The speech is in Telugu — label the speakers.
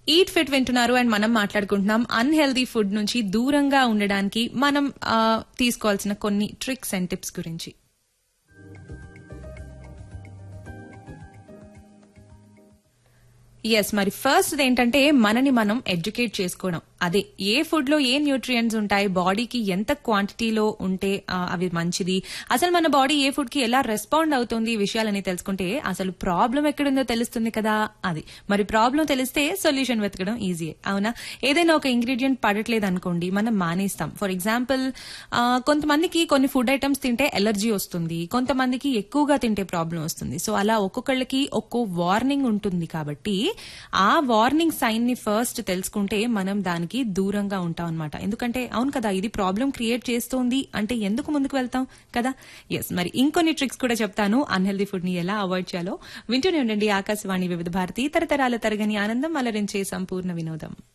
Speaker 1: ఈట్ ఫిట్ వింటున్నారు అండ్ మనం మాట్లాడుకుంటున్నాం అన్హెల్దీ ఫుడ్ నుంచి దూరంగా ఉండడానికి మనం ఆ, తీసుకోవాల్సిన కొన్ని ట్రిక్స్ అండ్ టిప్స్ గురించి ఎస్ మరి ఫస్ట్ ఏంటంటే మనని మనం ఎడ్యుకేట్ చేసుకోవడం అదే ఏ ఫుడ్ లో ఏ న్యూట్రియంట్స్ ఉంటాయి బాడీకి ఎంత క్వాంటిటీలో ఉంటే ఆ, అవి మంచిది అసలు మన బాడీ ఏ ఫుడ్ కి ఎలా రెస్పాండ్ అవుతుంది ఈ విషయాలని తెలుసుకుంటే అసలు ప్రాబ్లం ఎక్కడుందో తెలుస్తుంది కదా అది మరి ప్రాబ్లం తెలిస్తే సొల్యూషన్ వెతకడం ఈజీ అవునా ఏదైనా ఒక ఇంగ్రీడియంట్ పడట్లేదు అనుకోండి మనం మానేస్తాం ఫర్ ఎగ్జాంపుల్ కొంతమందికి కొన్ని ఫుడ్ ఐటమ్స్ తింటే ఎలర్జీ వస్తుంది కొంతమందికి ఎక్కువగా తింటే ప్రాబ్లం వస్తుంది సో అలా ఒక్కొక్కళ్ళకి ఒక్కో వార్నింగ్ ఉంటుంది కాబట్టి ఆ వార్నింగ్ సైన్ ని ఫస్ట్ తెలుసుకుంటే మనం దానికి దూరంగా ఉంటాం అనమాట ఎందుకంటే అవును కదా ఇది ప్రాబ్లం క్రియేట్ చేస్తోంది అంటే ఎందుకు ముందుకు వెళ్తాం కదా ఎస్ మరి ఇంకొన్ని ట్రిక్స్ కూడా చెప్తాను అన్హెల్దీ ఫుడ్ ని ఎలా అవాయిడ్ చేయాలో వింటూనే ఉండండి ఆకాశవాణి వివిధ భారతి తరతరాల తరగని ఆనందం అలరించే సంపూర్ణ వినోదం